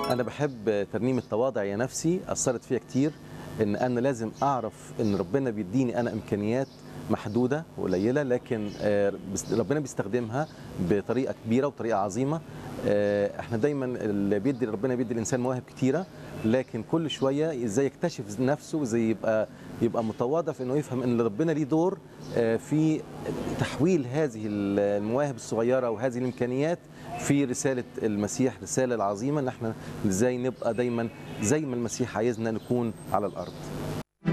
انا بحب ترنيمه تواضع يا نفسي اثرت فيها كتير ان انا لازم اعرف ان ربنا بيديني انا امكانيات محدوده وقليله لكن آه، بس- ربنا بيستخدمها بطريقه كبيره وطريقه عظيمه آه، احنا دايما اللي بيدي ربنا بيدي الانسان مواهب كتيره لكن كل شويه ازاي يكتشف نفسه وازاي يبقى يبقى متواضع في انه يفهم ان ربنا ليه دور آه، في تحويل هذه المواهب الصغيره وهذه الامكانيات في رساله المسيح رساله العظيمه ان احنا ازاي نبقى دايما زي ما المسيح عايزنا نكون على الارض